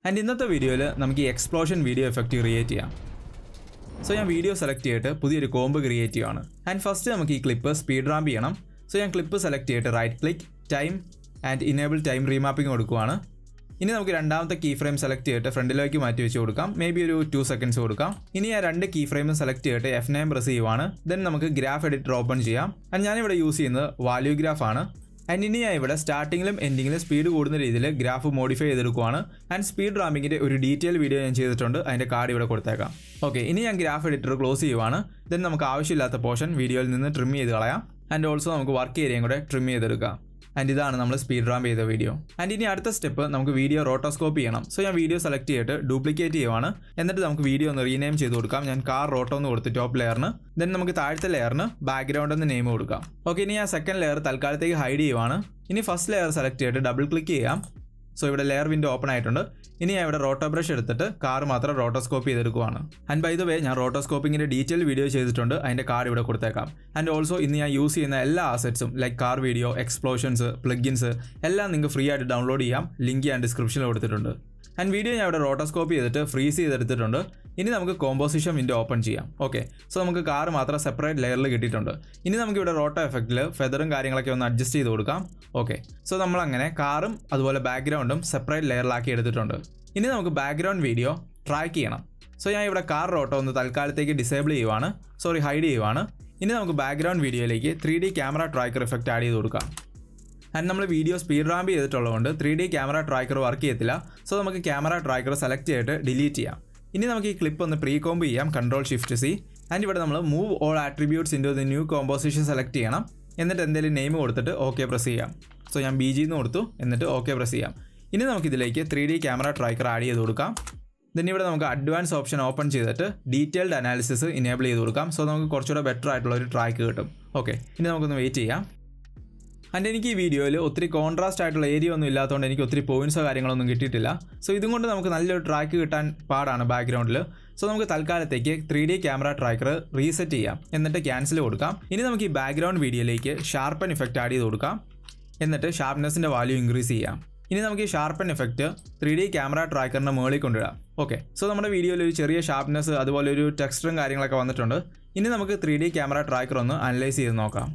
and ഇന്നത്തെ വീഡിയോയിൽ നമുക്ക് ഈ എക്സ്പ്ലോഷൻ വീഡിയോ എഫക്റ്റ് ക്രിയേറ്റ് ചെയ്യാം സോ ഞാൻ വീഡിയോ സെലക്ട് ചെയ്തിട്ട് പുതിയൊരു കോംബ് ക്രിയേറ്റ് ചെയ്യുകയാണ് ആൻഡ് ഫസ്റ്റ് നമുക്ക് ഈ ക്ലിപ്പ് സ്പീഡ് റാമ്പ് ചെയ്യണം സോ ഞാൻ ക്ലിപ്പ് സെലക്ട് ചെയ്തിട്ട് right click time and enable time remapping കൊടുക്കുവാണ് ഇനി നമുക്ക് രണ്ടാമത്തെ കീ ഫ്രെയിം സെലക്ട് ചെയ്തിട്ട് ഫ്രണ്ടിലേക്ക് മാറ്റി വെച്ച് കൊടുക്കാം മേ ബി ഒരു ടു സെക്കൻഡ്സ് കൊടുക്കാം ഇനി ആ രണ്ട് കീ ഫ്രെയിമും സെലക്ട് ചെയ്തിട്ട് എഫ് നയൻ പ്രസ് ചെയ്യുവാണ് ദെൻ നമുക്ക് ഗ്രാഫ് എഡിറ്റർ ഓപ്പൺ ചെയ്യാം ആൻഡ് ഞാനിവിടെ യൂസ് ചെയ്യുന്നത് വാല്യൂ ഗ്രാഫ് ആണ് ആൻഡ് ഇനി ഞാൻ ഇവിടെ സ്റ്റാർട്ടിങ്ങിലും എൻഡിങ്ങിലും സ്പീഡ് കൂടുന്ന രീതിയിൽ ഗ്രാഫ് മോഡിഫൈ ചെയ്തെടുക്കുവാണ് ആൻഡ് സ്പീഡ് റാമ്പിങ്ങിൻ്റെ ഒരു ഡീറ്റെയിൽ വീഡിയോ ഞാൻ ചെയ്തിട്ടുണ്ട് അതിൻ്റെ കാർഡ് ഇവിടെ കൊടുത്തേക്കാം ഓക്കെ ഇനി ഞാൻ ഗ്രാഫ് എഡിറ്റർ ക്ലോസ് ചെയ്യുവാണ് ദെൻ നമുക്ക് ആവശ്യമില്ലാത്ത പോർഷൻ വീഡിയോയിൽ നിന്ന് ട്രിം ചെയ്ത് കളയാം ആൻഡ് ഓൾസോ നമുക്ക് വർക്ക് ഏരിയയും കൂടെ ട്രിം ചെയ്തെടുക്കാം ആൻഡ് ഇതാണ് നമ്മൾ സ്പീഡ് റാമ്പ് ചെയ്ത വീഡിയോ ആൻഡ് ഇനി അടുത്ത സ്റ്റെപ്പ് നമുക്ക് വീഡിയോ റോട്ടോസ്കോപ്പ് ചെയ്യണം സോ ഞാൻ വീഡിയോ സെലക്ട് ചെയ്തിട്ട് ഡ്യൂപ്ലിക്കേറ്റ് ചെയ്യുവാണ് എന്നിട്ട് നമുക്ക് വീഡിയോ ഒന്ന് റീനെയിം ചെയ്ത് കൊടുക്കാം ഞാൻ കാർ റോട്ടോ എന്ന് കൊടുത്ത് ടോപ്പ് ലെയറിന് ദെൻ നമുക്ക് താഴത്തെ ലെയറിന് ബാക്ക്ഗ്രൗണ്ട് എന്ന് നെയിം കൊടുക്കാം ഓക്കെ ഇനി ഞാൻ സെക്കൻഡ് ലെയർ തൽക്കാലത്തേക്ക് ഹൈഡ് ചെയ്യുവാണ് ഇനി ഫസ്റ്റ് ലെയർ സെലക്ട് ചെയ്തിട്ട് ഡബിൾ ക്ലിക്ക് ചെയ്യാം സോ ഇവിടെ ലെയർ വിൻഡോ ഓപ്പൺ ആയിട്ടുണ്ട് ഇനി ഞാൻ ഇവിടെ റോട്ടോ ബ്രഷ് എടുത്തിട്ട് കാർ മാത്രം റോട്ടോസ്കോപ്പ് ചെയ്തെടുക്കുവാണ് ആൻഡ് ബൈ ദ വേ ഞാൻ റോട്ടോസ്കോപ്പിങ്ങിൻ്റെ ഡീറ്റെയിൽ വീഡിയോ ചെയ്തിട്ടുണ്ട് അതിൻ്റെ കാർഡ് ഇവിടെ കൊടുത്തേക്കാം ആൻഡ് ഓൾസോ ഇന്ന് ഞാൻ യൂസ് ചെയ്യുന്ന എല്ലാ ആസറ്റ്സും like car video explosions plugins എല്ലാം നിങ്ങൾക്ക് ഫ്രീ ആയിട്ട് ഡൗൺലോഡ് ചെയ്യാം ലിങ്ക് ഞാൻ ഡിസ്ക്രിപ്ഷനിൽ കൊടുത്തിട്ടുണ്ട് ആൻഡ് വീഡിയോ ഞാൻ ഇവിടെ റോട്ടോസ്കോപ്പ് ചെയ്തിട്ട് ഫ്രീസ് ചെയ്തെടുത്തിട്ടുണ്ട് ഇനി നമുക്ക് കോമ്പോസിഷൻ വിൻഡോ ഓപ്പൺ ചെയ്യാം ഓക്കെ സോ നമുക്ക് കാർ മാത്രം സെപ്പറേറ്റ് ലെയറിൽ കിട്ടിയിട്ടുണ്ട് ഇനി നമുക്ക് ഇവിടെ റോട്ടോ എഫക്റ്റിൽ ഫെദറും കാര്യങ്ങളൊക്കെ ഒന്ന് അഡ്ജസ്റ്റ് ചെയ്ത് കൊടുക്കാം ഓക്കെ സോ നമ്മൾ അങ്ങനെ കാറും അതുപോലെ ബാക്ക്ഗ്രൗണ്ടും സെപ്പറേറ്റ് ലെയറിലാക്കി എടുത്തിട്ടുണ്ട് ഇനി നമുക്ക് ബാക്ക്ഗ്രൗണ്ട് വീഡിയോ ട്രാക്ക് ചെയ്യണം സോ ഞാൻ ഇവിടെ കാർ റോട്ടോ ഒന്ന് തൽക്കാലത്തേക്ക് ഡിസേബിൾ ചെയ്യുവാണ് സോറി ഹൈഡ് ചെയ്യുവാണ് ഇനി നമുക്ക് ബാക്ക്ഗ്രൗണ്ട് വീഡിയോയിലേക്ക് three D camera tracker effect add ചെയ്ത് കൊടുക്കാം ആൻഡ് നമ്മൾ വീഡിയോ സ്പീഡ് റാമ്പ് ചെയ്തിട്ടുള്ളതുകൊണ്ട് three D camera tracker work ചെയ്യത്തില്ല സോ നമുക്ക് ക്യാമറ ട്രാക്കർ സെലക്ട് ചെയ്തിട്ട് ഡിലീറ്റ് ചെയ്യാം ഇനി നമുക്ക് ഈ ക്ലിപ്പ് ഒന്ന് പ്രീ കോംബ് ചെയ്യാം കൺട്രോൾ ഷിഫ്റ്റ് സി ആൻഡ് ഇവിടെ നമ്മൾ move all attributes into the new composition select ചെയ്യണം എന്നിട്ട് എന്തെങ്കിലും നെയിം കൊടുത്തിട്ട് ഓക്കെ പ്രസ് ചെയ്യാം സോ ഞാൻ ബി ജി എന്ന് കൊടുത്തു എന്നിട്ട് ഓക്കെ പ്രസ് ചെയ്യാം ഇനി നമുക്ക് ഇതിലേക്ക് three D camera tracker add ചെയ്ത് കൊടുക്കാം ദെൻ ഇവിടെ നമുക്ക് അഡ്വാൻസ് ഓപ്ഷൻ ഓപ്പൺ ചെയ്തിട്ട് ഡീറ്റെയിൽഡ് അനാലിസിസ് ഇനേബിൾ ചെയ്ത് കൊടുക്കാം സോ നമുക്ക് കുറച്ചുകൂടെ ബെറ്റർ ആയിട്ടുള്ള ഒരു ട്രാക്ക് കിട്ടും ഓക്കെ ഇനി നമുക്കൊന്ന് വെയിറ്റ് ചെയ്യാം ആൻഡ് എനിക്ക് ഈ വീഡിയോയിൽ ഒത്തിരി കോൺട്രാസ്റ്റ് ആയിട്ടുള്ള ഏരിയ ഒന്നും ഇല്ലാത്തതുകൊണ്ട് എനിക്ക് ഒത്തിരി പോയിന്റ്സോ കാര്യങ്ങളൊന്നും കിട്ടിയിട്ടില്ല സോ ഇതും കൊണ്ട് നമുക്ക് നല്ലൊരു ട്രാക്ക് കിട്ടാൻ പാടാണ് ബാക്ക്ഗ്രൗണ്ടിൽ സോ നമുക്ക് തൽക്കാലത്തേക്ക് three D camera tracker reset ചെയ്യാം എന്നിട്ട് ക്യാൻസൽ കൊടുക്കാം ഇനി നമുക്ക് ഈ ബാക്ക്ഗ്രൗണ്ട് വീഡിയോയിലേക്ക് ഷാർപ്പൻ ഇഫക്റ്റ് ആഡ് ചെയ്ത് കൊടുക്കാം എന്നിട്ട് ഷാർപ്നെസ്സിൻ്റെ വാല്യൂ ഇൻക്രീസ് ചെയ്യാം ഇനി നമുക്ക് ഈ sharpen effect three D camera ട്രാക്കറിൻ്റെ മുകളിൽ കൊണ്ടിടാം ഓക്കെ സോ നമ്മുടെ വീഡിയോയിൽ ഒരു ചെറിയ ഷാർപ്നെസ് അതുപോലെ ഒരു ടെക്സ്റ്ററും കാര്യങ്ങളൊക്കെ വന്നിട്ടുണ്ട് ഇനി നമുക്ക് ത്രീ ഡി ക്യാമറ ട്രാക്കർ ഒന്ന് അനലൈസ് ചെയ്ത് നോക്കാം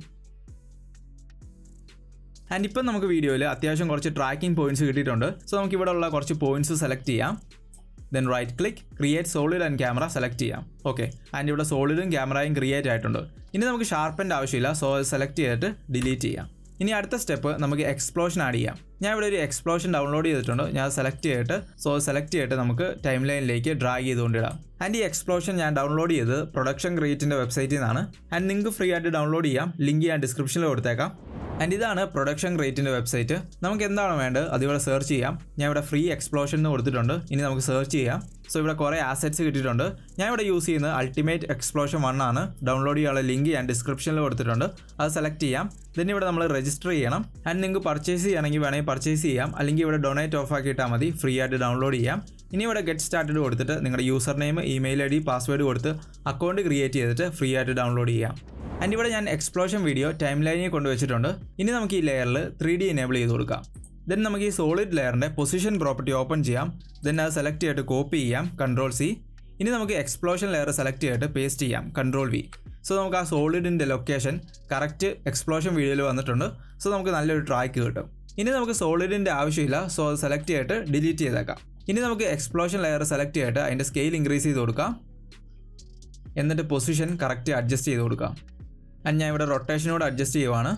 ആൻഡ് ഇപ്പം നമുക്ക് വീഡിയോയിൽ അത്യാവശ്യം കുറച്ച് ട്രാക്കിംഗ് പോയിന്റ്സ് കിട്ടിയിട്ടുണ്ട് സോ നമുക്ക് ഇവിടെ ഉള്ള കുറച്ച് പോയിന്റ്സ് സെലക്ട് ചെയ്യാം then right click create solid and camera select ചെയ്യാം ഓക്കെ ആൻഡ് ഇവിടെ സോളിഡും ക്യാമറയും ക്രിയേറ്റ് ആയിട്ടുണ്ട് ഇനി നമുക്ക് ഷാർപ്പൻ്റെ ആവശ്യമില്ല സോ സെലക്ട് ചെയ്തിട്ട് ഡിലീറ്റ് ചെയ്യാം ഇനി അടുത്ത സ്റ്റെപ്പ് നമുക്ക് എക്സ്പ്ലോഷൻ ആഡ് ചെയ്യാം ഞാൻ ഇവിടെ ഒരു എക്സ്പ്ലോഷൻ ഡൗൺലോഡ് ചെയ്തിട്ടുണ്ട് ഞാൻ സെലക്ട് ചെയ്തിട്ട് സോ സെലക്ട് ചെയ്തിട്ട് നമുക്ക് ടൈം ലൈനിലേക്ക് ഡ്രാഗ് ചെയ്തുകൊണ്ടിടാം ആൻഡ് ഈ എക്സ്പ്ലോഷൻ ഞാൻ ഡൗൺലോഡ് ചെയ്ത് പ്രൊഡക്ഷൻ ക്രിയേറ്റിൻ്റെ വെബ്സൈറ്റിൽ നിന്നാണ് ആൻഡ് നിങ്ങൾക്ക് ഫ്രീ ആയിട്ട് ഡൗൺലോഡ് ചെയ്യാം ലിങ്ക് ഞാൻ ഡിസ്ക്രിപ്ഷനിൽ കൊടുത്തേക്കാം ആൻഡ് ഇതാണ് പ്രൊഡക്ഷൻ റേറ്റിൻ്റെ വെബ്സൈറ്റ് നമുക്ക് എന്താണ് വേണ്ടത് അതിവിടെ സെർച്ച് ചെയ്യാം ഞാൻ ഇവിടെ ഫ്രീ എക്സ്പ്ലോഷൻ എന്ന് കൊടുത്തിട്ടുണ്ട് ഇനി നമുക്ക് സെർച്ച് ചെയ്യാം സോ ഇവിടെ കുറേ ആസറ്റ്സ് കിട്ടിയിട്ടുണ്ട് ഞാൻ ഇവിടെ യൂസ് ചെയ്യുന്നത് അൾട്ടിമേറ്റ് എക്സ്പ്ലോഷൻ വൺ ആണ് ഡൗൺലോഡ് ചെയ്യാനുള്ള ലിങ്ക് ഞാൻ ഡിസ്ക്രിപ്ഷനിൽ കൊടുത്തിട്ടുണ്ട് അത് സെലക്ട് ചെയ്യാം ദെൻ ഇവിടെ നമ്മൾ രജിസ്റ്റർ ചെയ്യണം ആൻഡ് നിങ്ങൾക്ക് പർച്ചേസ് ചെയ്യണമെങ്കിൽ വേണമെങ്കിൽ പർച്ചേസ് ചെയ്യാം അല്ലെങ്കിൽ ഇവിടെ ഡൊണേറ്റ് ഓഫ് ആക്കിയിട്ടാൽ മതി ഫ്രീ ആയിട്ട് ഡൗൺലോഡ് ചെയ്യാം ഇനി ഇവിടെ ഗെറ്റ് സ്റ്റാർട്ടഡ് കൊടുത്തിട്ട് നിങ്ങളുടെ user name email I D password കൊടുത്ത് അക്കൗണ്ട് ക്രിയേറ്റ് ചെയ്തിട്ട് ഫ്രീ ആയിട്ട് ഡൗൺലോഡ് ചെയ്യാം ആൻഡ് ഇവിടെ ഞാൻ എക്സ്പ്ലോഷൻ വീഡിയോ ടൈം ലൈനിൽ കൊണ്ടുവച്ചിട്ടുണ്ട് ഇനി നമുക്ക് ഈ ലെയറിൽ ത്രീ ഡി എനേബിൾ ചെയ്ത് കൊടുക്കാം ദെൻ നമുക്ക് ഈ സോളിഡ് ലെയറിൻ്റെ പൊസിഷൻ പ്രോപ്പർട്ടി ഓപ്പൺ ചെയ്യാം ദെൻ അത് സെലക്ട് ചെയ്തിട്ട് കോപ്പി ചെയ്യാം കൺട്രോൾ സി ഇനി നമുക്ക് എക്സ്പ്ലോഷൻ ലെയർ സെലക്ട് ചെയ്തിട്ട് പേസ്റ്റ് ചെയ്യാം കൺട്രോൾ വി സോ നമുക്ക് ആ സോളിഡിൻ്റെ ലൊക്കേഷൻ കറക്റ്റ് എക്സ്പ്ലോഷൻ വീഡിയോയിൽ വന്നിട്ടുണ്ട് സോ നമുക്ക് നല്ലൊരു ട്രാക്ക് കിട്ടും ഇനി നമുക്ക് സോളിഡിൻ്റെ ആവശ്യമില്ല സോ അത് സെലക്ട് ചെയ്തിട്ട് ഡിലീറ്റ് ചെയ്തേക്കാം ഇനി നമുക്ക് എക്സ്പ്ലോഷൻ ലെയർ സെലക്ട് ചെയ്തിട്ട് അതിൻ്റെ സ്കെയിൽ ഇൻക്രീസ് ചെയ്ത് കൊടുക്കാം എന്നിട്ട് പൊസിഷൻ കറക്റ്റ് അഡ്ജസ്റ്റ് ചെയ്ത് കൊടുക്കാം ആൻഡ് ഞാൻ ഇവിടെ റൊട്ടേഷനോട് അഡ്ജസ്റ്റ് ചെയ്യുവാണ്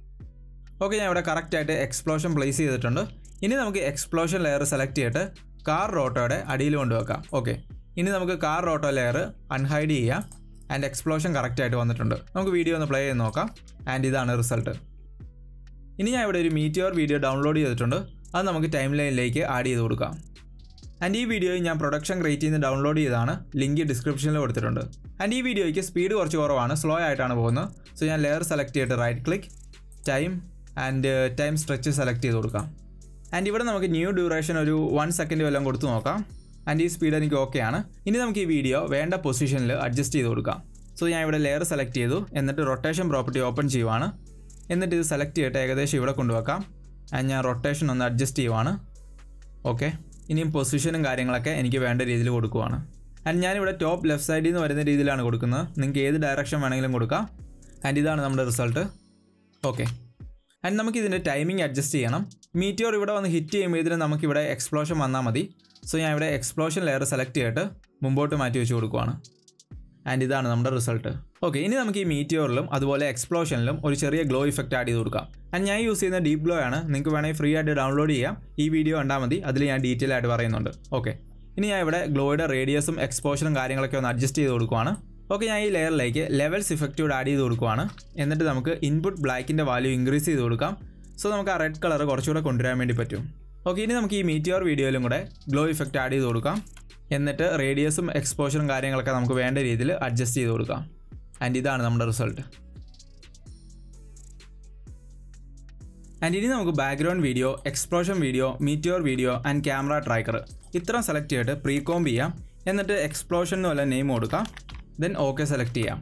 ഓക്കെ ഞാൻ ഇവിടെ കറക്റ്റായിട്ട് എക്സ്പ്ലോഷൻ പ്ലേസ് ചെയ്തിട്ടുണ്ട് ഇനി നമുക്ക് എക്സ്പ്ലോഷൻ ലെയർ സെലക്ട് ചെയ്തിട്ട് കാർ റോട്ടോയുടെ അടിയിൽ കൊണ്ടുവെക്കാം ഓക്കെ ഇനി നമുക്ക് കാർ റോട്ടോ ലെയർ അൺഹൈഡ് ചെയ്യാം ആൻഡ് എക്സ്പ്ലോഷൻ കറക്റ്റായിട്ട് വന്നിട്ടുണ്ട് നമുക്ക് വീഡിയോ ഒന്ന് പ്ലേ ചെയ്ത് നോക്കാം ആൻഡ് ഇതാണ് റിസൾട്ട് ഇനി ഞാൻ ഇവിടെ ഒരു മീറ്റിയോർ വീഡിയോ ഡൗൺലോഡ് ചെയ്തിട്ടുണ്ട് അത് നമുക്ക് ടൈം ലൈനിലേക്ക് ആഡ് ചെയ്ത് കൊടുക്കാം ആൻഡ് ഈ വീഡിയോയിൽ ഞാൻ പ്രൊഡക്ഷൻ ക്രേറ്റിൽ നിന്ന് ഡൗൺലോഡ് ചെയ്താണ് ലിങ്ക് ഡിസ്ക്രിപ്ഷനിൽ കൊടുത്തിട്ടുണ്ട് ആൻഡ് ഈ വീഡിയോയ്ക്ക് സ്പീഡ് കുറച്ച് കുറവാണ് സ്ലോ ആയിട്ടാണ് പോകുന്നത് സോ ഞാൻ ലെയർ സെലക്ട് ചെയ്തിട്ട് right click time and time stretch select ചെയ്ത് കൊടുക്കാം ആൻഡ് ഇവിടെ നമുക്ക് ന്യൂ ഡ്യൂറേഷൻ ഒരു വൺ സെക്കൻഡ് വല്ലതും കൊടുത്ത് നോക്കാം ആൻഡ് ഈ സ്പീഡ് എനിക്ക് ഓക്കെ ആണ് ഇനി നമുക്ക് ഈ വീഡിയോ വേണ്ട പൊസിഷനിൽ അഡ്ജസ്റ്റ് ചെയ്ത് കൊടുക്കാം സോ ഞാൻ ഇവിടെ ലെയർ സെലക്ട് ചെയ്തു എന്നിട്ട് റൊട്ടേഷൻ പ്രോപ്പർട്ടി ഓപ്പൺ ചെയ്യുവാണ് എന്നിട്ട് ഇത് സെലക്ട് ചെയ്തിട്ട് ഏകദേശം ഇവിടെ കൊണ്ടുവെക്കാം ആൻഡ് ഞാൻ റൊട്ടേഷൻ ഒന്ന് അഡ്ജസ്റ്റ് ചെയ്യുവാണ് ഓക്കെ ഇനിയും പൊസിഷനും കാര്യങ്ങളൊക്കെ എനിക്ക് വേണ്ട രീതിയിൽ കൊടുക്കുവാണ് ആൻഡ് ഞാനിവിടെ ടോപ്പ് ലെഫ്റ്റ് സൈഡിൽ നിന്ന് വരുന്ന രീതിയിലാണ് കൊടുക്കുന്നത് നിങ്ങൾക്ക് ഏത് ഡയറക്ഷൻ വേണമെങ്കിലും കൊടുക്കാം ആൻഡ് ഇതാണ് നമ്മുടെ റിസൾട്ട് ഓക്കെ ആൻഡ് നമുക്ക് ഇതിൻ്റെ ടൈമിംഗ് അഡ്ജസ്റ്റ് ചെയ്യണം മീറ്റിയോർ ഇവിടെ വന്ന് ഹിറ്റ് ചെയ്യുമ്പോൾ ഇതിന് നമുക്കിവിടെ എക്സ്പ്ലോഷൻ വന്നാൽ മതി സോ ഞാൻ ഇവിടെ എക്സ്പ്ലോഷൻ ലെയർ സെലക്ട് ചെയ്തിട്ട് മുമ്പോട്ട് മാറ്റി വെച്ച് കൊടുക്കുവാണ് ആൻഡ് ഇതാണ് നമ്മുടെ റിസൾട്ട് ഓക്കെ ഇനി നമുക്ക് ഈ മീറ്റിയോറിലും അതുപോലെ എക്സ്പ്ലോഷനിലും ഒരു ചെറിയ ഗ്ലോ ഇഫക്റ്റ് ആഡ് ചെയ്ത് കൊടുക്കാം ആൻഡ് ഞാൻ യൂസ് ചെയ്യുന്ന ഡീപ് ഗ്ലോ ആണ് നിങ്ങൾക്ക് വേണമെങ്കിൽ ഫ്രീ ആയിട്ട് ഡൗൺലോഡ് ചെയ്യാം ഈ വീഡിയോ കണ്ടാൽ മതി അതിൽ ഞാൻ ഡീറ്റെയിൽ ആയിട്ട് പറയുന്നുണ്ട് ഓക്കെ ഇനി ഞാൻ ഇവിടെ ഗ്ലോയുടെ റേഡിയസും എക്സ്പോഷനും കാര്യങ്ങളൊക്കെ ഒന്ന് അഡ്ജസ്റ്റ് ചെയ്ത് കൊടുക്കുവാണ് ഓക്കെ ഞാൻ ഈ ലെയറിലേക്ക് ലെവൽസ് ഇഫക്റ്റ് കൂടെ ആഡ് ചെയ്ത് കൊടുക്കുവാണ് എന്നിട്ട് നമുക്ക് ഇൻപുട്ട് ബ്ലാക്കിൻ്റെ വാല്യൂ ഇൻക്രീസ് ചെയ്ത് കൊടുക്കാം സോ നമുക്ക് ആ റെഡ് കളർ കുറച്ചുകൂടെ കൊണ്ടുവരാൻ വേണ്ടി പറ്റും ഓക്കെ ഇനി നമുക്ക് ഈ മീറ്റിയോർ വീഡിയോയിലും കൂടെ ഗ്ലോ ഇഫക്റ്റ് ആഡ് ചെയ്ത് കൊടുക്കാം എന്നിട്ട് റേഡിയസും എക്സ്പോഷറും കാര്യങ്ങളൊക്കെ നമുക്ക് വേണ്ട രീതിയിൽ അഡ്ജസ്റ്റ് ചെയ്ത് കൊടുക്കാം ആൻഡ് ഇതാണ് നമ്മുടെ റിസൾട്ട് ആൻഡ് ഇനി നമുക്ക് background video explosion video meteor video and camera tracker ഇത്ര സെലക്ട് ചെയ്തിട്ട് പ്രീ കോംബ് ചെയ്യാം എന്നിട്ട് എക്സ്പ്ലോഷൻ എന്ന് വല്ല നെയിം കൊടുക്കാം ദെൻ ഓക്കെ സെലക്ട് ചെയ്യാം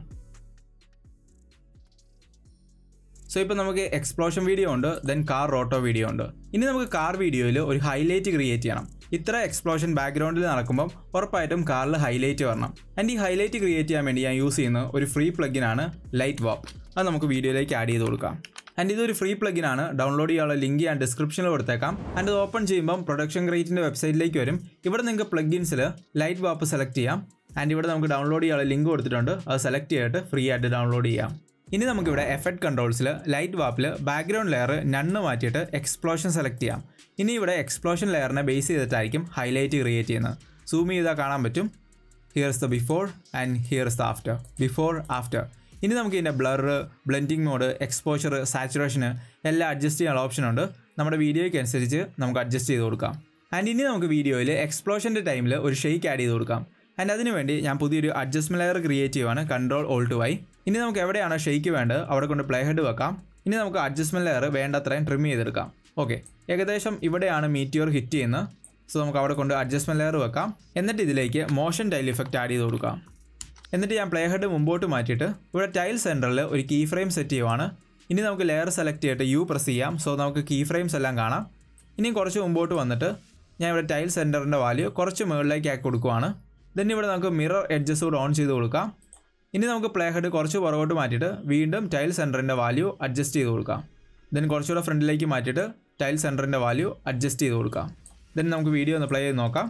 സോ ഇപ്പോൾ നമുക്ക് എക്സ്പ്ലോഷൻ വീഡിയോ ഉണ്ട് ദെൻ കാർ റോട്ടോ വീഡിയോ ഉണ്ട് ഇനി നമുക്ക് കാർ വീഡിയോയിൽ ഒരു ഹൈലൈറ്റ് ക്രിയേറ്റ് ചെയ്യണം ഇത്ര എക്സ്പ്ലോഷൻ ബാക്ക്ഗ്രൗണ്ടിൽ നടക്കുമ്പോൾ ഉറപ്പായിട്ടും കാറിൽ ഹൈലൈറ്റ് വരണം ആൻഡ് ഈ ഹൈലൈറ്റ് ക്രിയേറ്റ് ചെയ്യാൻ വേണ്ടി ഞാൻ യൂസ് ചെയ്യുന്ന ഒരു ഫ്രീ പ്ലഗിനാണ് ലൈറ്റ് വാപ്പ് അത് നമുക്ക് വീഡിയോയിലേക്ക് ആഡ് ചെയ്ത് കൊടുക്കാം ആൻഡ് ഇതൊരു ഫ്രീ പ്ലഗിനാണ് ഡൗൺലോഡ് ചെയ്യാനുള്ള ലിങ്ക് ഞാൻ ഡിസ്ക്രിപ്ഷനിൽ കൊടുത്തേക്കാം ആൻഡ് ഇത് ഓപ്പൺ ചെയ്യുമ്പോൾ പ്രൊഡക്ഷൻ ക്രിയേറ്റിൻ്റെ വെബ്സൈറ്റിലേക്ക് വരും ഇവിടെ നിങ്ങൾക്ക് പ്ലഗിൻസിൽ ലൈറ്റ് വാപ്പ് സെലക്ട് ചെയ്യാം ആൻഡ് ഇവിടെ നമുക്ക് ഡൗൺലോഡ് ചെയ്യാനുള്ള ലിങ്ക് കൊടുത്തിട്ടുണ്ട് അത് സെലക്ട് ചെയ്തിട്ട് ഫ്രീ ആയിട്ട് ഡൗൺലോഡ് ചെയ്യാം ഇനി നമുക്കിവിടെ എഫക്ട് കൺട്രോൾസിൽ ലൈറ്റ് വാപ്പിൽ ബാക്ക്ഗ്രൗണ്ട് ലെയർ നണ്ണ് മാറ്റിയിട്ട് എക്സ്പ്ലോഷൻ സെലക്ട് ചെയ്യാം ഇനി ഇവിടെ എക്സ്പ്ലോഷൻ ലെയറിനെ ബേസ് ചെയ്തിട്ടായിരിക്കും ഹൈലൈറ്റ് ക്രിയേറ്റ് ചെയ്യുന്നത് സൂം ചെയ്താൽ കാണാൻ പറ്റും here is the before and here is the after before after ഇനി നമുക്ക് ഇതിൻ്റെ ബ്ലർ ബ്ലെൻഡിങ് മോഡ് എക്സ്പോഷർ സാച്ചുറേഷന് എല്ലാം അഡ്ജസ്റ്റ് ചെയ്യാനുള്ള ഓപ്ഷൻ ഉണ്ട് നമ്മുടെ വീഡിയോയ്ക്ക് അനുസരിച്ച് നമുക്ക് അഡ്ജസ്റ്റ് ചെയ്ത് കൊടുക്കാം ആൻഡ് ഇനി നമുക്ക് വീഡിയോയിൽ എക്സ്പ്ലോഷൻ്റെ ടൈമിൽ ഒരു ഷെയ്ക്ക് ആഡ് ചെയ്ത് കൊടുക്കാം ആൻഡ് അതിനുവേണ്ടി ഞാൻ പുതിയൊരു അഡ്ജസ്റ്റ്മെൻറ്റ് ലെയർ ക്രിയേറ്റ് ചെയ്യുവാണ് കൺട്രോൾ ഓൾ ടു വൈ ഇനി നമുക്ക് എവിടെയാണ് ഷെയ്ക്ക് വേണ്ടത് അവിടെ കൊണ്ട് പ്ലേ ഹെഡ് വെക്കാം ഇനി നമുക്ക് അഡ്ജസ്റ്റ്മെൻറ്റ് ലെയർ വേണ്ടത്രയും ട്രിം ചെയ്തെടുക്കാം ഓക്കെ ഏകദേശം ഇവിടെയാണ് മീറ്റിയോർ ഹിറ്റ് ചെയ്യുന്നത് സോ നമുക്ക് അവിടെ കൊണ്ട് അഡ്ജസ്റ്റ്മെൻറ്റ് ലെയർ വെക്കാം എന്നിട്ട് ഇതിലേക്ക് മോഷൻ ടൈൽ ഇഫക്റ്റ് ആഡ് ചെയ്ത് കൊടുക്കാം എന്നിട്ട് ഞാൻ പ്ലേ ഹെഡ് മുമ്പോട്ട് മാറ്റിയിട്ട് ഇവിടെ ടൈൽ സെൻറ്ററിൽ ഒരു കീ ഫ്രെയിം സെറ്റ് ചെയ്യുവാണ് ഇനി നമുക്ക് ലെയർ സെലക്ട് ചെയ്തിട്ട് യു പ്രസ് ചെയ്യാം സോ നമുക്ക് കീ ഫ്രെയിംസ് എല്ലാം കാണാം ഇനി കുറച്ച് മുമ്പോട്ട് വന്നിട്ട് ഞാൻ ഇവിടെ ടൈൽ സെൻറ്ററിൻ്റെ വാല്യൂ കുറച്ച് മുകളിലേക്ക് ആക്കി കൊടുക്കുവാണ് ദെൻ ഇവിടെ നമുക്ക് മിറർ എഡ്ജസ് കൂടെ ഓൺ ചെയ്ത് കൊടുക്കാം ഇനി നമുക്ക് പ്ലേ ഹെഡ് കുറച്ച് പുറകോട്ട് മാറ്റിയിട്ട് വീണ്ടും ടൈൽ സെൻറ്ററിൻ്റെ വാല്യൂ അഡ്ജസ്റ്റ് ചെയ്ത് കൊടുക്കാം ദെൻ കുറച്ചുകൂടെ ഫ്രണ്ടിലേക്ക് മാറ്റിയിട്ട് ടൈൽ സെൻറ്ററിൻ്റെ വാല്യൂ അഡ്ജസ്റ്റ് ചെയ്ത് കൊടുക്കാം ദെൻ നമുക്ക് വീഡിയോ ഒന്ന് പ്ലേ ചെയ്ത് നോക്കാം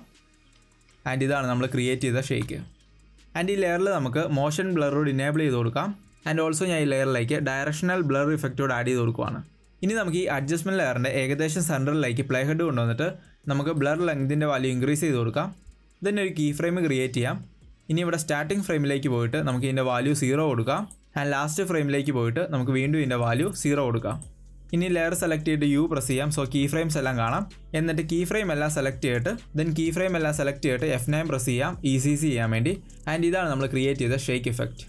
ആൻഡ് ഇതാണ് നമ്മൾ ക്രിയേറ്റ് ചെയ്ത ഷേക്ക് ആൻഡ് ഈ ലെയറിൽ നമുക്ക് മോഷൻ ബ്ലറോട് ഇനേബിൾ ചെയ്ത് കൊടുക്കാം ആൻഡ് ഓൾസോ ഞാൻ ഈ ലെയറിലേക്ക് ഡയറക്ഷണൽ ബ്ലർ ഇഫക്റ്റോട് ആഡ് ചെയ്ത് കൊടുക്കുവാണ് ഇനി നമുക്ക് ഈ അഡ്ജസ്റ്റ്മെൻറ്റ് ലെയറിൻ്റെ ഏകദേശം സെൻറ്ററിലേക്ക് പ്ലേ ഹെഡ് കൊണ്ടുവന്നിട്ട് നമുക്ക് ബ്ലർ ലെങ്തിൻ്റെ വാല്യൂ ഇൻക്രീസ് ചെയ്ത് കൊടുക്കാം ദെൻ ഒരു കീ ഫ്രെയിം ക്രിയേറ്റ് ചെയ്യാം ഇനി ഇവിടെ സ്റ്റാർട്ടിംഗ് ഫ്രെയിമിലേക്ക് പോയിട്ട് നമുക്ക് ഇതിൻ്റെ വാല്യൂ സീറോ കൊടുക്കാം ആൻഡ് ലാസ്റ്റ് ഫ്രെയിമിലേക്ക് പോയിട്ട് നമുക്ക് വീണ്ടും ഇതിൻ്റെ വാല്യൂ സീറോ കൊടുക്കാം ഇനി ലെയർ സെലക്ട് ചെയ്തിട്ട് യു പ്രസ് ചെയ്യാം സോ കീ ഫ്രെയിംസ് എല്ലാം കാണാം എന്നിട്ട് കീ ഫ്രെയിം എല്ലാം സെലക്ട് ചെയ്തിട്ട് ദെൻ കീ ഫ്രെയിം എല്ലാം സെലക്ട് ചെയ്തിട്ട് എഫ് നയൻ പ്രസ് ചെയ്യാം ഇ സി സി ചെയ്യാൻ വേണ്ടി ആൻഡ് ഇതാണ് നമ്മൾ ക്രിയേറ്റ് ചെയ്ത shake effect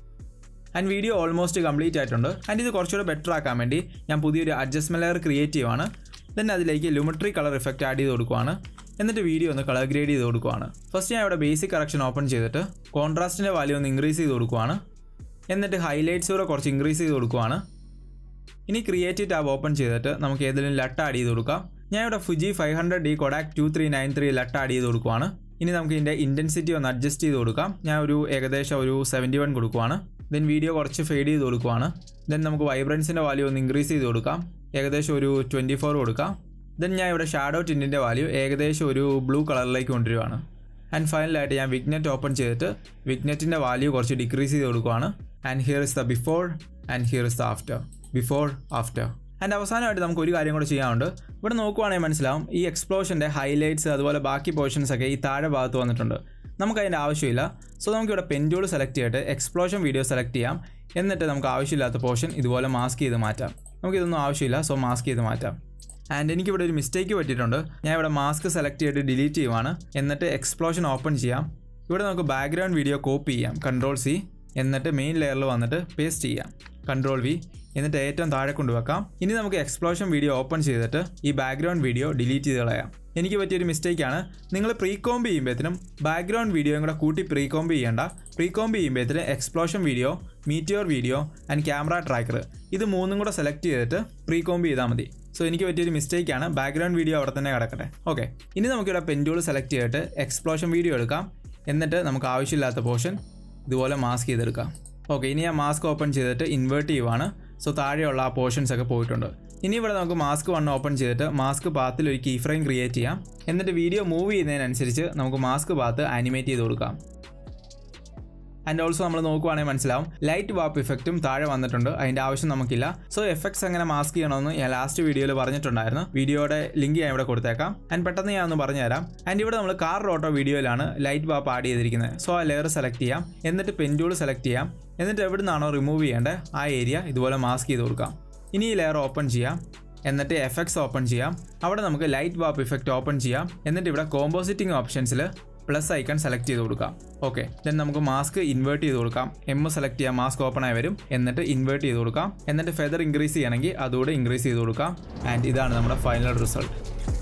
and video almost complete ആയിട്ടുണ്ട് ആൻഡ് ഇത് കുറച്ചുകൂടെ ബെറ്റർ ആക്കാൻ വേണ്ടി ഞാൻ പുതിയൊരു അഡ്ജസ്റ്റ്മെൻറ്റ് ലെയർ ക്രിയേറ്റ് ചെയ്യുവാണ് ദെൻ അതിലേക്ക് ലുമിട്രി കളർ ഇഫക്റ്റ് ആഡ് ചെയ്ത് കൊടുക്കുവാണ് എന്നിട്ട് വീഡിയോ ഒന്ന് കളർ ഗ്രേഡ് ചെയ്ത് കൊടുക്കുവാണ് ഫസ്റ്റ് ഞാൻ ഇവിടെ ബേസിക് കറക്ഷൻ ഓപ്പൺ ചെയ്തിട്ട് കോൺട്രാസ്റ്റിൻ്റെ വാല്യൂ ഒന്ന് ഇൻക്രീസ് ചെയ്ത് കൊടുക്കുവാണ് എന്നിട്ട് ഹൈലൈറ്റ്സ് കൂടെ കുറച്ച് ഇൻക്രീസ് ചെയ്ത് കൊടുക്കുവാണ് ഇനി ക്രിയേറ്റീവ് ടാബ് ഓപ്പൺ ചെയ്തിട്ട് നമുക്ക് ഏതെങ്കിലും ലട്ട് ആഡ് ചെയ്ത് കൊടുക്കാം ഞാൻ ഇവിടെ Fuji five hundred D Kodak two three nine three LUT add ചെയ്ത് കൊടുക്കുവാണ് ഇനി നമുക്ക് ഇതിൻ്റെ ഇൻറ്റൻസിറ്റി ഒന്ന് അഡ്ജസ്റ്റ് ചെയ്ത് കൊടുക്കാം ഞാൻ ഒരു ഏകദേശം ഒരു സെവൻറ്റി വൺ കൊടുക്കുവാണ് ദെൻ വീഡിയോ കുറച്ച് ഫെയ്ഡ് ചെയ്ത് കൊടുക്കുവാണ് ദെൻ നമുക്ക് വൈബ്രൻസിൻ്റെ വാല്യൂ ഒന്ന് ഇൻക്രീസ് ചെയ്ത് കൊടുക്കാം ഏകദേശം ഒരു ട്വൻറ്റി ഫോർ കൊടുക്കാം ദെൻ ഞാൻ ഇവിടെ ഷാഡോ ടിന്നിൻ്റെ വാല്യൂ ഏകദേശം ഒരു ബ്ലൂ കളറിലേക്ക് കൊണ്ടുവരുവാണ് ആൻഡ് ഫൈനലായിട്ട് ഞാൻ വിഗ്നെറ്റ് ഓപ്പൺ ചെയ്തിട്ട് വിഗ്നെറ്റിൻ്റെ വാല്യൂ കുറച്ച് ഡിക്രീസ് ചെയ്ത് കൊടുക്കുവാണ് and here is the before and here is the after before after and അവസാനമായിട്ട് നമുക്ക് ഒരു കാര്യം കൂടെ ചെയ്യാനുണ്ട് ഇവിടെ നോക്കുവാണെങ്കിൽ മനസ്സിലാവും ഈ എക്സ്പ്ലോഷൻ്റെ ഹൈലൈറ്റ്സ് അതുപോലെ ബാക്കി പോർഷൻസ് ഒക്കെ ഈ താഴെ ഭാഗത്ത് വന്നിട്ടുണ്ട് നമുക്ക് അതിൻ്റെ ആവശ്യമില്ല സോ നമുക്ക് ഇവിടെ പെൻറ്റൂൾ സെലക്ട് ചെയ്തിട്ട് എക്സ്പ്ലോഷൻ വീഡിയോ സെലക്ട് ചെയ്യാം എന്നിട്ട് നമുക്ക് ആവശ്യമില്ലാത്ത പോർഷൻ ഇതുപോലെ മാസ്ക് ചെയ്ത് മാറ്റാം നമുക്കിതൊന്നും ആവശ്യമില്ല സോ മാസ്ക് ചെയ്ത് മാറ്റാം ആൻഡ് എനിക്കിവിടെ ഒരു മിസ്റ്റേക്ക് പറ്റിയിട്ടുണ്ട് ഞാൻ ഇവിടെ മാസ്ക് സെലക്ട് ചെയ്തിട്ട് ഡിലീറ്റ് ചെയ്യുവാണ് എന്നിട്ട് എക്സ്പ്ലോഷൻ ഓപ്പൺ ചെയ്യാം ഇവിടെ നമുക്ക് ബാക്ക്ഗ്രൗണ്ട് വീഡിയോ കോപ്പി ചെയ്യാം കൺട്രോൾ സി എന്നിട്ട് മെയിൻ ലെയറിൽ വന്നിട്ട് പേസ്റ്റ് ചെയ്യാം കൺട്രോൾ വി എന്നിട്ട് ഏറ്റവും താഴെ കൊണ്ടുവെക്കാം ഇനി നമുക്ക് എക്സ്പ്ലോഷൻ വീഡിയോ ഓപ്പൺ ചെയ്തിട്ട് ഈ ബാക്ക്ഗ്രൗണ്ട് വീഡിയോ ഡിലീറ്റ് ചെയ്ത് കളയാം എനിക്ക് പറ്റിയൊരു മിസ്റ്റേക്കാണ് നിങ്ങൾ പ്രീ കോംബ് ചെയ്യുമ്പോഴത്തേനും ബാക്ക്ഗ്രൗണ്ട് വീഡിയോയും കൂടെ കൂട്ടി പ്രീ കോംബ് ചെയ്യേണ്ട പ്രീ കോംബ് ചെയ്യുമ്പോഴത്തേന് explosion video meteor video and camera tracker ഇത് മൂന്നും കൂടെ സെലക്ട് ചെയ്തിട്ട് പ്രീ കോംബ് ചെയ്താൽ മതി സോ എനിക്ക് പറ്റിയൊരു മിസ്റ്റേക്കാണ് ബാക്ക്ഗ്രൗണ്ട് വീഡിയോ അവിടെ തന്നെ കിടക്കട്ടെ ഓക്കെ ഇനി നമുക്കിവിടെ പെൻറ്റൂൾ സെലക്ട് ചെയ്തിട്ട് എക്സ്പ്ലോഷൻ വീഡിയോ എടുക്കാം എന്നിട്ട് നമുക്ക് ആവശ്യമില്ലാത്ത പോർഷൻ ഇതുപോലെ മാസ്ക് ചെയ്തെടുക്കാം ഓക്കെ ഇനി ഞാൻ മാസ്ക് ഓപ്പൺ ചെയ്തിട്ട് ഇൻവേർട്ട് ചെയ്യുവാണ് സോ താഴെയുള്ള ആ പോർഷൻസ് ഒക്കെ പോയിട്ടുണ്ട് ഇനി ഇവിടെ നമുക്ക് മാസ്ക് വൺ ഓപ്പൺ ചെയ്തിട്ട് മാസ്ക് പാത്തിൽ ഒരു കീ ഫ്രെയിം ക്രിയേറ്റ് ചെയ്യാം എന്നിട്ട് വീഡിയോ മൂവ് ചെയ്യുന്നതിനനുസരിച്ച് നമുക്ക് മാസ്ക് പാത്ത് ആനിമേറ്റ് ചെയ്ത് കൊടുക്കാം ആൻഡ് ഓൾസോ നമ്മൾ നോക്കുവാണെങ്കിൽ മനസ്സിലാവും ലൈറ്റ് വാപ്പ് ഇഫക്റ്റും താഴെ വന്നിട്ടുണ്ട് അതിൻ്റെ ആവശ്യം നമുക്കില്ല സോ എഫക്ട്സ് എങ്ങനെ മാസ്ക് ചെയ്യണമെന്ന് ഞാൻ ലാസ്റ്റ് വീഡിയോയിൽ പറഞ്ഞിട്ടുണ്ടായിരുന്നു വീഡിയോയുടെ ലിങ്ക് ഞാൻ ഇവിടെ കൊടുത്തേക്കാം ആൻഡ് പെട്ടെന്ന് ഞാൻ ഒന്ന് പറഞ്ഞുതരാം ആൻഡ് ഇവിടെ നമ്മൾ കാർ റോട്ടോ വീഡിയോയിലാണ് ലൈറ്റ് വാപ്പ് ആഡ് ചെയ്തിരിക്കുന്നത് സോ ആ ലെയർ സെലക്ട് ചെയ്യാം എന്നിട്ട് പെൻറ്റൂൾ സെലക്ട് ചെയ്യാം എന്നിട്ട് എവിടെ നിന്നാണോ റിമൂവ് ചെയ്യേണ്ടത് ആ ഏരിയ ഇതുപോലെ മാസ്ക് ചെയ്ത് കൊടുക്കാം ഇനി ഈ ലെയർ ഓപ്പൺ ചെയ്യാം എന്നിട്ട് എഫക്ട്സ് ഓപ്പൺ ചെയ്യാം അവിടെ നമുക്ക് ലൈറ്റ് വാപ്പ് ഇഫക്റ്റ് ഓപ്പൺ ചെയ്യാം എന്നിട്ട് ഇവിടെ കോമ്പോസിറ്റിംഗ് ഓപ്ഷൻസിൽ പ്ലസ് ഐക്കൺ സെലക്ട് ചെയ്ത് കൊടുക്കാം ഓക്കെ ദെൻ നമുക്ക് മാസ്ക് ഇൻവേർട്ട് ചെയ്ത് കൊടുക്കാം എം സെലക്ട് ചെയ്യാം മാസ്ക് ഓപ്പൺ ആയി വരും എന്നിട്ട് ഇൻവേർട്ട് ചെയ്ത് കൊടുക്കാം എന്നിട്ട് ഫെദർ ഇൻക്രീസ് ചെയ്യണമെങ്കിൽ അതുകൂടെ ഇൻക്രീസ് ചെയ്ത് കൊടുക്കാം ആൻഡ് ഇതാണ് നമ്മുടെ ഫൈനൽ റിസൾട്ട്